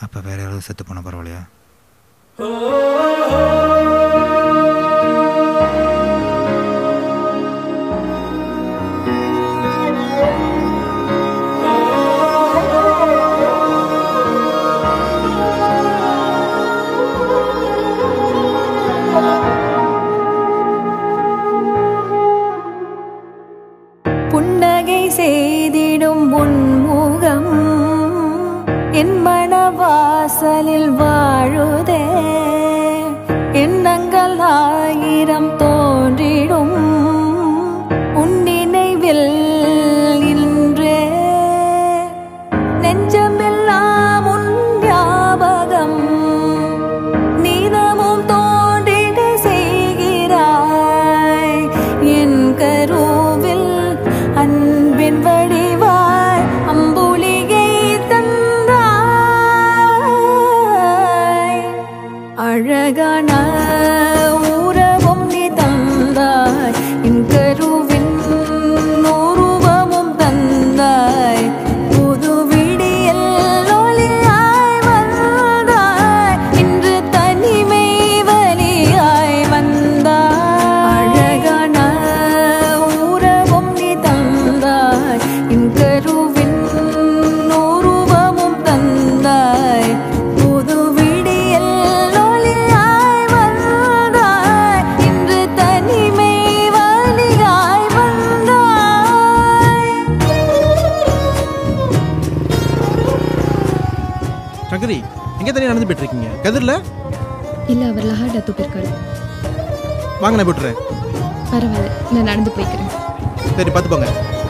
அப்போ வேற யாராவது செத்து போனால் பரவாயில்லையா புன்னகை செய்திடும் உன்முகம் என் மனவாசலில் வாழுதே எண்ணங்கள் ஆயிரம் தோன்றிடும் உன் நினைவில் இன்றே நெஞ்சமெல்லாம் உன் ஞாபகம் நீதமும் தோன்றிட செய்கிறாய் என் கருவில் அன்பின் வடிவாய் அம்புலிகை தந்தாய் அழகான உறவும் நீ தந்தாய் என் கருவின் உருவமும் தந்தாய் புது விடியல் ஒளியாய் வந்தாய் இன்று தனிமை வலியாய் வந்தாய் அழகான உறவும் நீ தந்தாய் என் கருவின் உருவமும் தந்தாய் புது விடியல் ஒளியாய் வந்தாய் இன்று தனிமை வலியாய் வந்தாய் சங்கரி எங்கே தனியாக நடந்து போயிட்டு இருக்கீங்க கதிரில் இல்லை அவர் லஹார்டாத்து போயிருக்காரு வாங்க நான் போட்டுறேன் பரவாயில்ல நான் நடந்து போய்க்கிறேன் சரி பார்த்துப்போங்க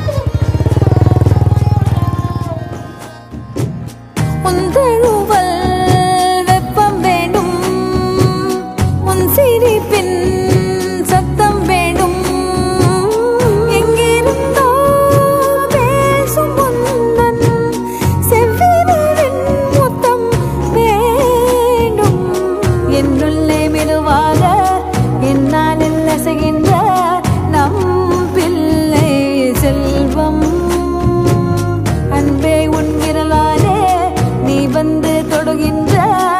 உந்தழுவல் வெப்பம் வேண்டும் உன் சிரிப்பின் சத்தம் வேண்டும் எங்கிருந்தோ பேசும் உந்தன் செவ்விதழின் முத்தம் வேண்டும் என்னுள்ளே மெதுவாக என்னால் அசைகின்ற நம் பிள்ளை செல்வம் அன்பே உன் விரலாலே நீ வந்து தொடுகின்ற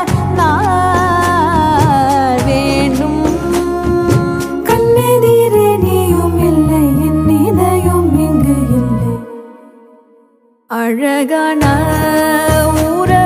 நாள் வேண்டும் கண்ணெதிரே நீயும் இல்லை என் இதயம் இங்கு இல்லை அழகான ஊர